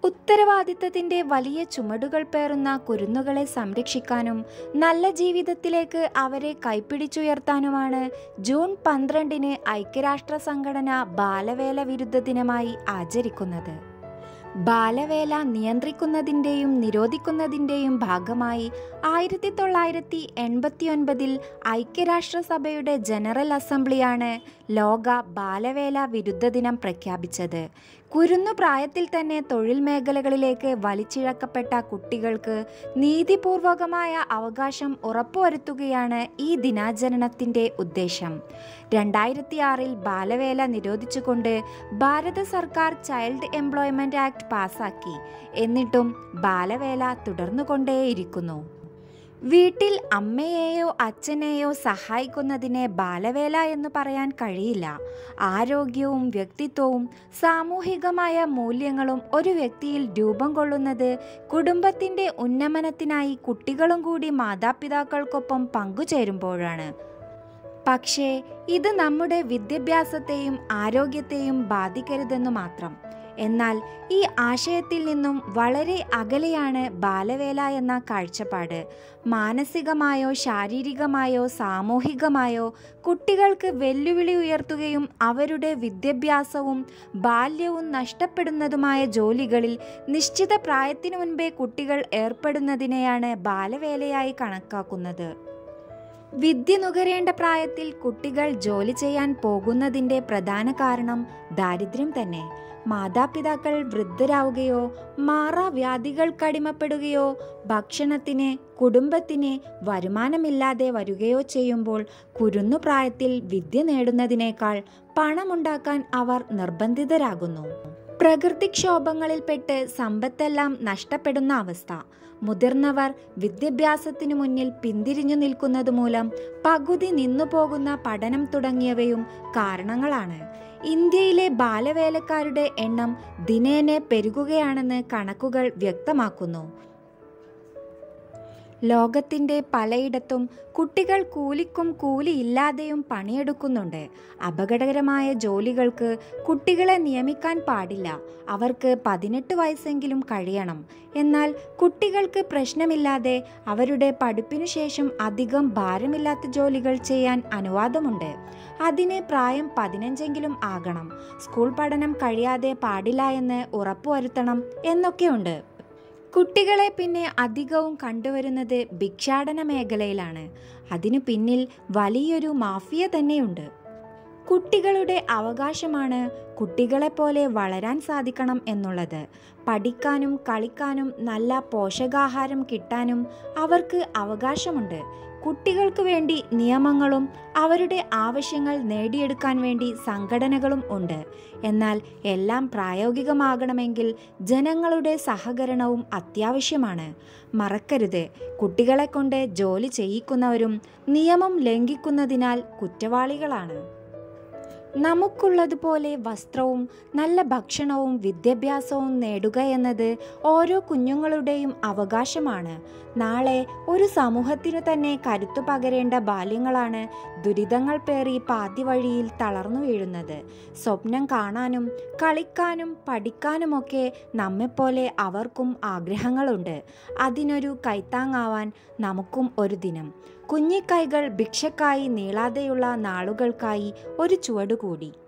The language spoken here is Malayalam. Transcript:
ഉത്തരവാദിത്തത്തിന്റെ വലിയ ചുമടുകൾ പേറുന്ന കുരുന്നുകളെ സംരക്ഷിക്കാനും നല്ല ജീവിതത്തിലേക്ക് അവരെ കൈപ്പിടിച്ചുയർത്താനുമാണ് ജൂൺ പന്ത്രണ്ടിന് ഐക്യരാഷ്ട്ര സംഘടന ബാലവേല വിരുദ്ധ ദിനമായി ആചരിക്കുന്നത് ബാലവേല നിയന്ത്രിക്കുന്നതിൻ്റെയും നിരോധിക്കുന്നതിൻ്റെയും ഭാഗമായി ആയിരത്തി തൊള്ളായിരത്തി എൺപത്തിയൊൻപതിൽ ഐക്യരാഷ്ട്രസഭയുടെ ജനറൽ അസംബ്ലിയാണ് ലോക ബാലവേല വിരുദ്ധ ദിനം പ്രഖ്യാപിച്ചത് കുരുന്നു പ്രായത്തിൽ തന്നെ തൊഴിൽ മേഖലകളിലേക്ക് വലിച്ചിഴക്കപ്പെട്ട കുട്ടികൾക്ക് നീതിപൂർവകമായ അവകാശം ഉറപ്പുവരുത്തുകയാണ് ഈ ദിനാചരണത്തിൻ്റെ ഉദ്ദേശം രണ്ടായിരത്തി ആറിൽ ബാലവേല നിരോധിച്ചുകൊണ്ട് ഭാരത സർക്കാർ ചൈൽഡ് എംപ്ലോയ്മെന്റ് ആക്ട് പാസാക്കി എന്നിട്ടും ബാലവേല തുടർന്നുകൊണ്ടേയിരിക്കുന്നു വീട്ടിൽ അമ്മയെയോ അച്ഛനെയോ സഹായിക്കുന്നതിനെ ബാലവേല എന്ന് പറയാൻ കഴിയില്ല ആരോഗ്യവും വ്യക്തിത്വവും സാമൂഹികമായ മൂല്യങ്ങളും ഒരു വ്യക്തിയിൽ രൂപം കൊള്ളുന്നത് കുടുംബത്തിൻ്റെ ഉന്നമനത്തിനായി കുട്ടികളും കൂടി മാതാപിതാക്കൾക്കൊപ്പം പങ്കുചേരുമ്പോഴാണ് പക്ഷേ ഇത് നമ്മുടെ വിദ്യാഭ്യാസത്തെയും ആരോഗ്യത്തെയും ബാധിക്കരുതെന്നു മാത്രം എന്നാൽ ഈ ആശയത്തിൽ നിന്നും വളരെ അകലെയാണ് ബാലവേല എന്ന കാഴ്ചപ്പാട് മാനസികമായോ ശാരീരികമായോ സാമൂഹികമായോ കുട്ടികൾക്ക് വെല്ലുവിളി ഉയർത്തുകയും അവരുടെ വിദ്യാഭ്യാസവും ബാല്യവും നഷ്ടപ്പെടുന്നതുമായ ജോലികളിൽ നിശ്ചിത പ്രായത്തിനു മുൻപേ കുട്ടികൾ ഏർപ്പെടുന്നതിനെയാണ് ബാലവേലയായി കണക്കാക്കുന്നത് വിദ്യ നുകരേണ്ട പ്രായത്തിൽ കുട്ടികൾ ജോലി ചെയ്യാൻ പോകുന്നതിൻ്റെ പ്രധാന കാരണം ദാരിദ്ര്യം തന്നെ മാതാപിതാക്കൾ വൃദ്ധരാവുകയോ മാറാവ്യാധികൾക്കടിമപ്പെടുകയോ ഭക്ഷണത്തിന് കുടുംബത്തിന് വരുമാനമില്ലാതെ വരികയോ ചെയ്യുമ്പോൾ കുരുന്നു പ്രായത്തിൽ വിദ്യ നേടുന്നതിനേക്കാൾ പണമുണ്ടാക്കാൻ അവർ നിർബന്ധിതരാകുന്നു പ്രകൃതിക്ഷോഭങ്ങളിൽപ്പെട്ട് സമ്പത്തെല്ലാം നഷ്ടപ്പെടുന്ന അവസ്ഥ മുതിർന്നവർ വിദ്യാഭ്യാസത്തിനു മുന്നിൽ പിന്തിരിഞ്ഞു നിൽക്കുന്നത് മൂലം പകുതി നിന്നുപോകുന്ന പഠനം തുടങ്ങിയവയും കാരണങ്ങളാണ് ഇന്ത്യയിലെ ബാലവേലക്കാരുടെ എണ്ണം ദിനേനെ പെരുകുകയാണെന്ന് കണക്കുകൾ വ്യക്തമാക്കുന്നു ലോകത്തിൻ്റെ പലയിടത്തും കുട്ടികൾ കൂലിക്കും കൂലിയില്ലാതെയും പണിയെടുക്കുന്നുണ്ട് അപകടകരമായ ജോലികൾക്ക് കുട്ടികളെ നിയമിക്കാൻ പാടില്ല അവർക്ക് പതിനെട്ട് വയസ്സെങ്കിലും കഴിയണം എന്നാൽ കുട്ടികൾക്ക് പ്രശ്നമില്ലാതെ അവരുടെ പഠിപ്പിനു ശേഷം അധികം ഭാരമില്ലാത്ത ജോലികൾ ചെയ്യാൻ അനുവാദമുണ്ട് അതിന് പ്രായം പതിനഞ്ചെങ്കിലും ആകണം സ്കൂൾ പഠനം കഴിയാതെ പാടില്ല എന്ന് ഉറപ്പുവരുത്തണം എന്നൊക്കെയുണ്ട് കുട്ടികളെ പിന്നെ അധികവും കണ്ടുവരുന്നത് ഭിക്ഷാടന മേഖലയിലാണ് അതിനു പിന്നിൽ വലിയൊരു മാഫിയ തന്നെയുണ്ട് കുട്ടികളുടെ അവകാശമാണ് കുട്ടികളെപ്പോലെ വളരാൻ സാധിക്കണം എന്നുള്ളത് പഠിക്കാനും കളിക്കാനും നല്ല പോഷകാഹാരം കിട്ടാനും അവർക്ക് അവകാശമുണ്ട് കുട്ടികൾക്ക് വേണ്ടി നിയമങ്ങളും അവരുടെ ആവശ്യങ്ങൾ നേടിയെടുക്കാൻ വേണ്ടി സംഘടനകളും ഉണ്ട് എന്നാൽ എല്ലാം പ്രായോഗികമാകണമെങ്കിൽ ജനങ്ങളുടെ സഹകരണവും അത്യാവശ്യമാണ് മറക്കരുത് കുട്ടികളെ കൊണ്ട് ജോലി ചെയ്യിക്കുന്നവരും നിയമം ലംഘിക്കുന്നതിനാൽ കുറ്റവാളികളാണ് നമുക്കുള്ളതുപോലെ വസ്ത്രവും നല്ല ഭക്ഷണവും വിദ്യാഭ്യാസവും നേടുക എന്നത് ഓരോ കുഞ്ഞുങ്ങളുടെയും അവകാശമാണ് നാളെ ഒരു സമൂഹത്തിനു തന്നെ കരുത്തു പകരേണ്ട ബാല്യങ്ങളാണ് ദുരിതങ്ങൾ പേറി പാതി വഴിയിൽ തളർന്നു വീഴുന്നത് സ്വപ്നം കാണാനും കളിക്കാനും പഠിക്കാനുമൊക്കെ നമ്മെപ്പോലെ അവർക്കും ആഗ്രഹങ്ങളുണ്ട് അതിനൊരു കൈത്താങ്ങാവാൻ നമുക്കും ഒരു ദിനം കുഞ്ഞിക്കൈകൾ ഭിക്ഷക്കായി നീളാതെയുള്ള നാളുകൾക്കായി ഒരു ചുവടുകൂടി